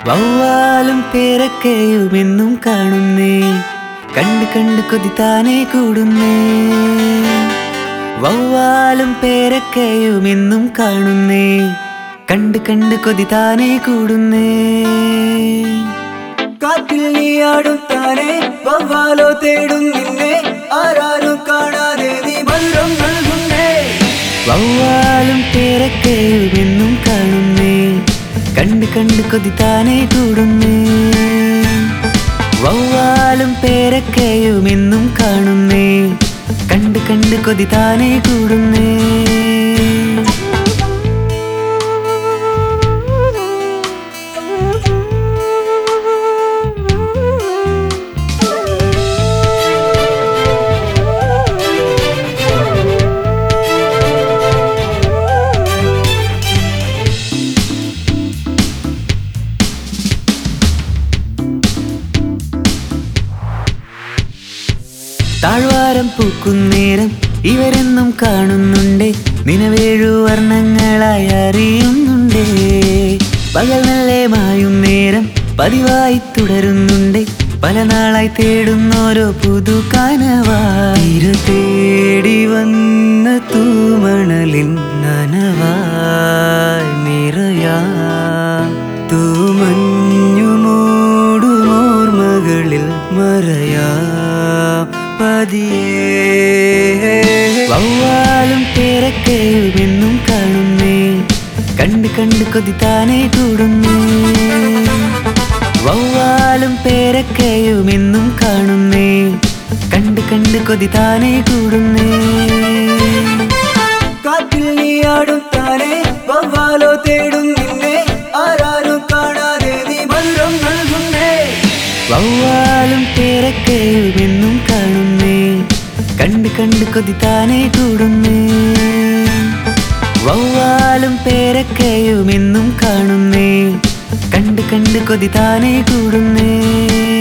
വവ്വാലും പേരക്കയും എന്നും കാണുന്നേ കണ്ട് കണ്ട് കൊതി താനേ കൂടുന്നേ വവ്വാലും പേരക്കയും എന്നും കാണുന്നേ കണ്ട് കണ്ട് കൊതി താനേ കൂടുന്നേ കാറ്റിൽ നീയാടും താനെ വവ്വാലോ തേടും നിന്നെ ആരാരും കാണാതെ നീ മധുരം നൽകുന്നേ വവ്വാലും പേരക്കയും എന്നും കാണുന്നേ കണ്ട് കണ്ട് കൊതി താനേ കൂടുന്നേ വവ്വാലും പേരക്കയും എന്നും കാണുന്നേ കണ്ട് കണ്ട് കൊതി താനേ കൂടുന്നേ താഴ്വാരം പൂക്കുന്നേരം ഇവരെന്നും കാണുന്നുണ്ടേ നിലവേഴു വർണ്ണങ്ങളായി അറിയുന്നുണ്ടേ പകൽ നല്ലേ മായും നേരം പതിവായി തുടരുന്നുണ്ടേ പല നാളായി തേടുന്നോരോ പുതു കനവായിരു തേടി വന്ന തൂമണലിൻ നനവായി നിറയാ തൂമഞ്ഞു മൂടുമോർമകളിൽ മറയാ പതിയേ വവ്വാലും പേരക്കയും എന്നും കാണുന്നേ കണ്ട് കണ്ട് കൊതി താനേ കൂടുന്നേ വവ്വാലും പേരക്കയും എന്നും കാണുന്നേ കണ്ട് കണ്ട് കൊതി താനേ കൂടുന്നേ കാറ്റിൽ നീയാടും താനെ വവ്വാലോ തേടും നിന്നെ ആരാരും കാണാതെ നീ മധുരം നൽകുന്നേ വവ്വാലും പേരക്കയും എന്നും കാണുന്നേ കണ്ട് കണ്ട് കൊതി താനേ കൂടുന്നേ വവ്വാലും പേരക്കയും എന്നും കാണുന്നേ കണ്ട് കണ്ട് കൊതി താനേ കൂടുന്നേ